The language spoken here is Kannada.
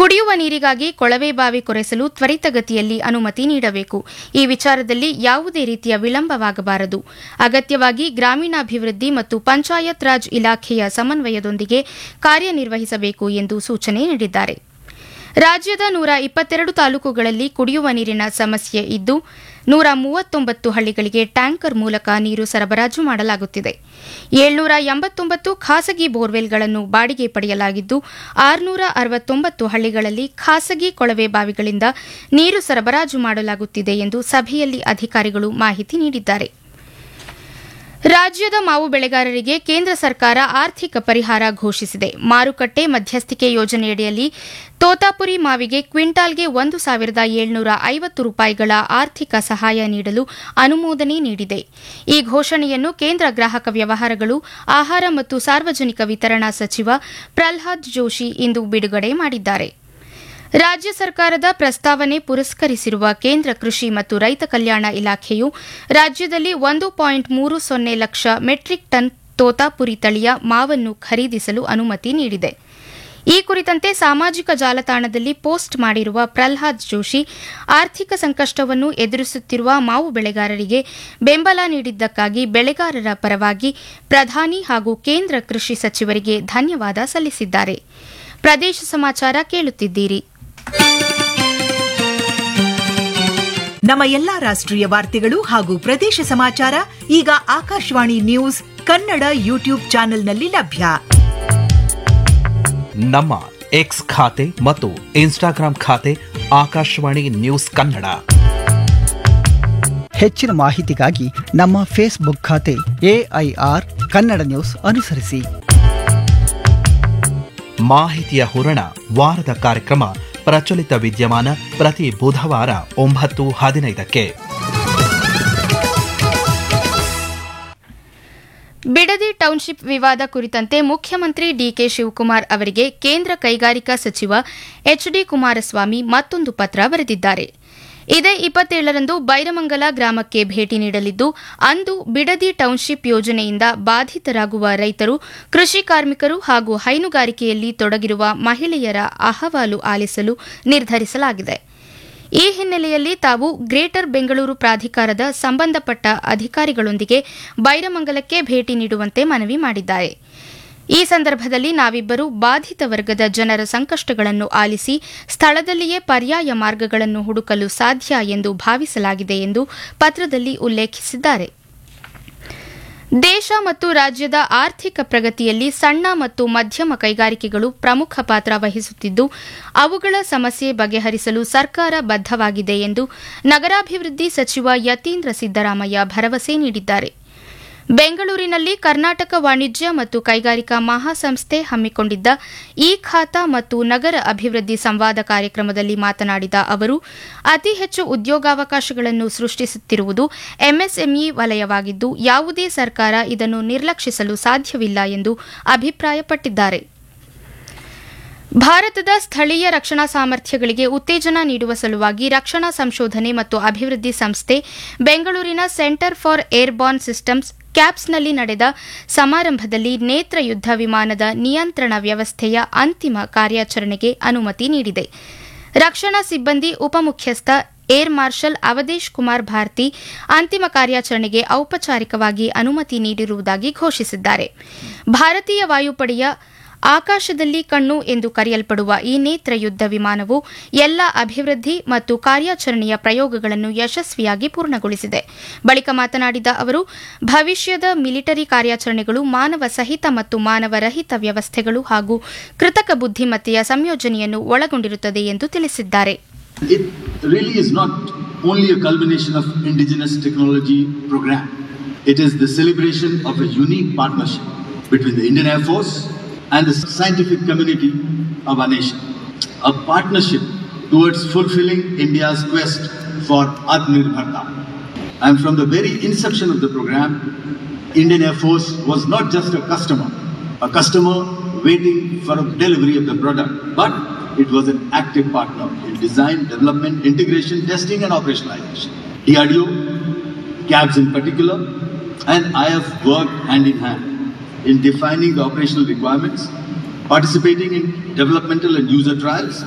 ಕುಡಿಯುವ ನೀರಿಗಾಗಿ ಕೊಳವೆ ಬಾವಿ ಕೊರೆಸಲು ತ್ವರಿತಗತಿಯಲ್ಲಿ ಅನುಮತಿ ನೀಡಬೇಕು ಈ ವಿಚಾರದಲ್ಲಿ ಯಾವುದೇ ರೀತಿಯ ವಿಳಂಬವಾಗಬಾರದು ಅಗತ್ಯವಾಗಿ ಗ್ರಾಮೀಣಾಭಿವೃದ್ಧಿ ಮತ್ತು ಪಂಚಾಯತ್ ರಾಜ್ ಇಲಾಖೆಯ ಸಮನ್ವಯದೊಂದಿಗೆ ಕಾರ್ಯನಿರ್ವಹಿಸಬೇಕು ಎಂದು ಸೂಚನೆ ನೀಡಿದ್ದಾರೆ ರಾಜ್ಯದ ನೂರ ಇಪ್ಪತ್ತೆರಡು ತಾಲೂಕುಗಳಲ್ಲಿ ಕುಡಿಯುವ ನೀರಿನ ಸಮಸ್ಯೆ ಇದ್ದು ನೂರ ಮೂವತ್ತೊಂಬತ್ತು ಹಳ್ಳಿಗಳಿಗೆ ಟ್ಯಾಂಕರ್ ಮೂಲಕ ನೀರು ಸರಬರಾಜು ಮಾಡಲಾಗುತ್ತಿದೆ ಏಳ್ನೂರ ಎಂಬತ್ತೊಂಬತ್ತು ಖಾಸಗಿ ಬೋರ್ವೆಲ್ಗಳನ್ನು ಬಾಡಿಗೆ ಪಡೆಯಲಾಗಿದ್ದು ಆರುನೂರ ಅರವತ್ತೊಂಬತ್ತು ಹಳ್ಳಿಗಳಲ್ಲಿ ಖಾಸಗಿ ಕೊಳವೆ ಬಾವಿಗಳಿಂದ ನೀರು ಸರಬರಾಜು ಮಾಡಲಾಗುತ್ತಿದೆ ಎಂದು ಸಭೆಯಲ್ಲಿ ಅಧಿಕಾರಿಗಳು ಮಾಹಿತಿ ನೀಡಿದ್ದಾರೆ ರಾಜ್ಯದ ಮಾವು ಬೆಳೆಗಾರರಿಗೆ ಕೇಂದ್ರ ಸರ್ಕಾರ ಆರ್ಥಿಕ ಪರಿಹಾರ ಘೋಷಿಸಿದೆ ಮಾರುಕಟ್ಟೆ ಮಧ್ಯಸ್ಥಿಕೆ ಯೋಜನೆಯಡಿಯಲ್ಲಿ ತೋತಾಪುರಿ ಮಾವಿಗೆ ಕ್ವಿಂಟಾಲ್ಗೆ ಒಂದು ಸಾವಿರದ ಏಳ್ನೂರ ಐವತ್ತು ರೂಪಾಯಿಗಳ ಆರ್ಥಿಕ ಸಹಾಯ ನೀಡಲು ಅನುಮೋದನೆ ನೀಡಿದೆ ಈ ಘೋಷಣೆಯನ್ನು ಕೇಂದ್ರ ಗ್ರಾಹಕ ವ್ಯವಹಾರಗಳು ಆಹಾರ ಮತ್ತು ಸಾರ್ವಜನಿಕ ವಿತರಣಾ ಸಚಿವ ಪ್ರಲ್ಹಾದ್ ಜೋಶಿ ಇಂದು ಬಿಡುಗಡೆ ಮಾಡಿದ್ದಾರೆ ರಾಜ್ಯ ಸರ್ಕಾರದ ಪ್ರಸ್ತಾವನೆ ಪುರಸ್ಕರಿಸಿರುವ ಕೇಂದ್ರ ಕೃಷಿ ಮತ್ತು ರೈತ ಕಲ್ಯಾಣ ಇಲಾಖೆಯು ರಾಜ್ಯದಲ್ಲಿ ಒಂದು ಪಾಯಿಂಟ್ ಮೂರು ಸೊನ್ನೆ ಲಕ್ಷ ಮೆಟ್ರಿಕ್ ಟನ್ ತೋತಾಪುರಿ ತಳಿಯ ಮಾವನ್ನು ಖರೀದಿಸಲು ಅನುಮತಿ ನೀಡಿದೆ ಈ ಕುರಿತಂತೆ ಸಾಮಾಜಿಕ ಜಾಲತಾಣದಲ್ಲಿ ಪೋಸ್ಟ್ ಮಾಡಿರುವ ಪ್ರಲ್ಹಾದ್ ಜೋಶಿ ಆರ್ಥಿಕ ಸಂಕಷ್ಟವನ್ನು ಎದುರಿಸುತ್ತಿರುವ ಮಾವು ಬೆಳೆಗಾರರಿಗೆ ಬೆಂಬಲ ನೀಡಿದ್ದಕ್ಕಾಗಿ ಬೆಳೆಗಾರರ ಪರವಾಗಿ ಪ್ರಧಾನಿ ಹಾಗೂ ಕೇಂದ್ರ ಕೃಷಿ ಸಚಿವರಿಗೆ ಧನ್ಯವಾದ ಸಲ್ಲಿಸಿದ್ದಾರೆ ಪ್ರದೇಶ ಸಮಾಚಾರ ಕೇಳುತ್ತಿದ್ದೀರಿ ನಮ್ಮ ಎಲ್ಲಾ ರಾಷ್ಟ್ರೀಯ ವಾರ್ತೆಗಳು ಹಾಗೂ ಪ್ರದೇಶ ಸಮಾಚಾರ ಈಗ ಆಕಾಶವಾಣಿ ನ್ಯೂಸ್ ಕನ್ನಡ ಯೂಟ್ಯೂಬ್ ಚಾನೆಲ್ನಲ್ಲಿ ಲಭ್ಯ ನಮ್ಮ ಎಕ್ಸ್ ಖಾತೆ ಮತ್ತು ಇನ್ಸ್ಟಾಗ್ರಾಂ ಖಾತೆ ಆಕಾಶವಾಣಿ ನ್ಯೂಸ್ ಕನ್ನಡ ಹೆಚ್ಚಿನ ಮಾಹಿತಿಗಾಗಿ ನಮ್ಮ ಫೇಸ್ಬುಕ್ ಖಾತೆ ಎಐಆರ್ ಕನ್ನಡ ನ್ಯೂಸ್ ಅನುಸರಿಸಿ ಮಾಹಿತಿಯ ಹೂರಣ ವಾರದ ಕಾರ್ಯಕ್ರಮ ಪ್ರಚಲಿತ ವಿದ್ಯಮಾನ ಪ್ರತಿ ಬುಧವಾರ ಒಂಬತ್ತು ಹದಿನೈದಕ್ಕೆ ಬಿಡದಿ ಟೌನ್ಶಿಪ್ ವಿವಾದ ಕುರಿತಂತೆ ಮುಖ್ಯಮಂತ್ರಿ ಡಿಕೆ ಶಿವಕುಮಾರ್ ಅವರಿಗೆ ಕೇಂದ್ರ ಕೈಗಾರಿಕಾ ಸಚಿವ ಎಚ್ಡಿ ಕುಮಾರಸ್ವಾಮಿ ಮತ್ತೊಂದು ಪತ್ರ ಬರೆದಿದ್ದಾರೆ ಇದೇ ಇಪ್ಪತ್ತೇಳರಂದು ಬೈರಮಂಗಲ ಗ್ರಾಮಕ್ಕೆ ಭೇಟಿ ನೀಡಲಿದ್ದು ಅಂದು ಬಿಡದಿ ಟೌನ್ಶಿಪ್ ಯೋಜನೆಯಿಂದ ಬಾಧಿತರಾಗುವ ರೈತರು ಕೃಷಿ ಕಾರ್ಮಿಕರು ಹಾಗೂ ಹೈನುಗಾರಿಕೆಯಲ್ಲಿ ತೊಡಗಿರುವ ಮಹಿಳೆಯರ ಅಹವಾಲು ಆಲಿಸಲು ನಿರ್ಧರಿಸಲಾಗಿದೆ ಈ ಹಿನ್ನೆಲೆಯಲ್ಲಿ ತಾವು ಗ್ರೇಟರ್ ಬೆಂಗಳೂರು ಪ್ರಾಧಿಕಾರದ ಸಂಬಂಧಪಟ್ಟ ಅಧಿಕಾರಿಗಳೊಂದಿಗೆ ಬೈರಮಂಗಲಕ್ಕೆ ಭೇಟಿ ನೀಡುವಂತೆ ಮನವಿ ಮಾಡಿದ್ದಾರೆ ಈ ಸಂದರ್ಭದಲ್ಲಿ ನಾವಿಬ್ಬರು ಬಾಧಿತ ವರ್ಗದ ಜನರ ಸಂಕಷ್ಟಗಳನ್ನು ಆಲಿಸಿ ಸ್ಥಳದಲ್ಲಿಯೇ ಪರ್ಯಾಯ ಮಾರ್ಗಗಳನ್ನು ಹುಡುಕಲು ಸಾಧ್ಯ ಎಂದು ಭಾವಿಸಲಾಗಿದೆ ಎಂದು ಪತ್ರದಲ್ಲಿ ಉಲ್ಲೇಖಿಸಿದ್ದಾರೆ ದೇಶ ಮತ್ತು ರಾಜ್ಯದ ಆರ್ಥಿಕ ಪ್ರಗತಿಯಲ್ಲಿ ಸಣ್ಣ ಮತ್ತು ಮಧ್ಯಮ ಕೈಗಾರಿಕೆಗಳು ಪ್ರಮುಖ ಪಾತ್ರ ವಹಿಸುತ್ತಿದ್ದು ಅವುಗಳ ಸಮಸ್ಯೆ ಬಗೆಹರಿಸಲು ಸರ್ಕಾರ ಬದ್ದವಾಗಿದೆ ಎಂದು ನಗರಾಭಿವೃದ್ಧಿ ಸಚಿವ ಯತೀಂದ್ರ ಸಿದ್ದರಾಮಯ್ಯ ಭರವಸೆ ನೀಡಿದ್ದಾರೆ ಬೆಂಗಳೂರಿನಲ್ಲಿ ಕರ್ನಾಟಕ ವಾಣಿಜ್ಯ ಮತ್ತು ಕೈಗಾರಿಕಾ ಮಹಾಸಂಸ್ಥೆ ಹಮ್ಮಿಕೊಂಡಿದ್ದ ಇ ಖಾತಾ ಮತ್ತು ನಗರ ಅಭಿವೃದ್ಧಿ ಸಂವಾದ ಕಾರ್ಯಕ್ರಮದಲ್ಲಿ ಮಾತನಾಡಿದ ಅವರು ಅತಿ ಹೆಚ್ಚು ಉದ್ಯೋಗಾವಕಾಶಗಳನ್ನು ಸೃಷ್ಟಿಸುತ್ತಿರುವುದು ಎಂಎಸ್ಎಂಇ ವಲಯವಾಗಿದ್ದು ಯಾವುದೇ ಸರ್ಕಾರ ಇದನ್ನು ನಿರ್ಲಕ್ಷಿಸಲು ಸಾಧ್ಯವಿಲ್ಲ ಎಂದು ಅಭಿಪ್ರಾಯಪಟ್ಟಿದ್ದಾರೆ ಭಾರತದ ಸ್ಥಳೀಯ ರಕ್ಷಣಾ ಸಾಮರ್ಥ್ಯಗಳಿಗೆ ಉತ್ತೇಜನ ನೀಡುವ ಸಲುವಾಗಿ ರಕ್ಷಣಾ ಸಂಶೋಧನೆ ಮತ್ತು ಅಭಿವೃದ್ಧಿ ಸಂಸ್ಥೆ ಬೆಂಗಳೂರಿನ ಸೆಂಟರ್ ಫಾರ್ ಏರ್ಬಾರ್ನ್ ಸಿಸ್ಟಮ್ಸ್ ಕ್ಯಾಪ್ಸ್ನಲ್ಲಿ ನಡೆದ ಸಮಾರಂಭದಲ್ಲಿ ನೇತ್ರ ಯುದ್ಧ ವಿಮಾನದ ನಿಯಂತ್ರಣ ವ್ಯವಸ್ಥೆಯ ಅಂತಿಮ ಕಾರ್ಯಾಚರಣೆಗೆ ಅನುಮತಿ ನೀಡಿದೆ ರಕ್ಷಣಾ ಸಿಬ್ಬಂದಿ ಉಪಮುಖ್ಯಸ್ಥ ಏರ್ ಮಾರ್ಷಲ್ ಅವಧೇಶ್ ಕುಮಾರ್ ಭಾರತಿ ಅಂತಿಮ ಕಾರ್ಯಾಚರಣೆಗೆ ಔಪಚಾರಿಕವಾಗಿ ಅನುಮತಿ ನೀಡಿರುವುದಾಗಿ ಘೋಷಿಸಿದ್ದಾರೆ ಭಾರತೀಯ ವಾಯುಪಡೆಯ ಆಕಾಶದಲ್ಲಿ ಕಣ್ಣು ಎಂದು ಕರೆಯಲ್ಪಡುವ ಈ ನೇತ್ರ ಯುದ್ಧ ವಿಮಾನವು ಎಲ್ಲ ಅಭಿವೃದ್ಧಿ ಮತ್ತು ಕಾರ್ಯಾಚರಣೆಯ ಪ್ರಯೋಗಗಳನ್ನು ಯಶಸ್ವಿಯಾಗಿ ಪೂರ್ಣಗೊಳಿಸಿದೆ ಬಳಿಕ ಮಾತನಾಡಿದ ಅವರು ಭವಿಷ್ಯದ ಮಿಲಿಟರಿ ಕಾರ್ಯಾಚರಣೆಗಳು ಮಾನವ ಸಹಿತ ಮತ್ತು ಮಾನವರಹಿತ ವ್ಯವಸ್ಥೆಗಳು ಹಾಗೂ ಕೃತಕ ಬುದ್ಧಿಮತ್ತೆಯ ಸಂಯೋಜನೆಯನ್ನು ಒಳಗೊಂಡಿರುತ್ತದೆ ಎಂದು ತಿಳಿಸಿದ್ದಾರೆ It really is not only a culmination of indigenous technology program. It is the celebration of a unique partnership between the Indian Air Force and the scientific community of our nation. A partnership towards fulfilling India's quest for Atmanirbharta. And from the very inception of the program, Indian Air Force was not just a customer, a customer waiting for a delivery of the product, but it was an active partner in design, development, integration, testing, and operationalization. DRDO, CABS in particular, and I have worked hand in hand in defining the operational requirements, participating in developmental and user trials,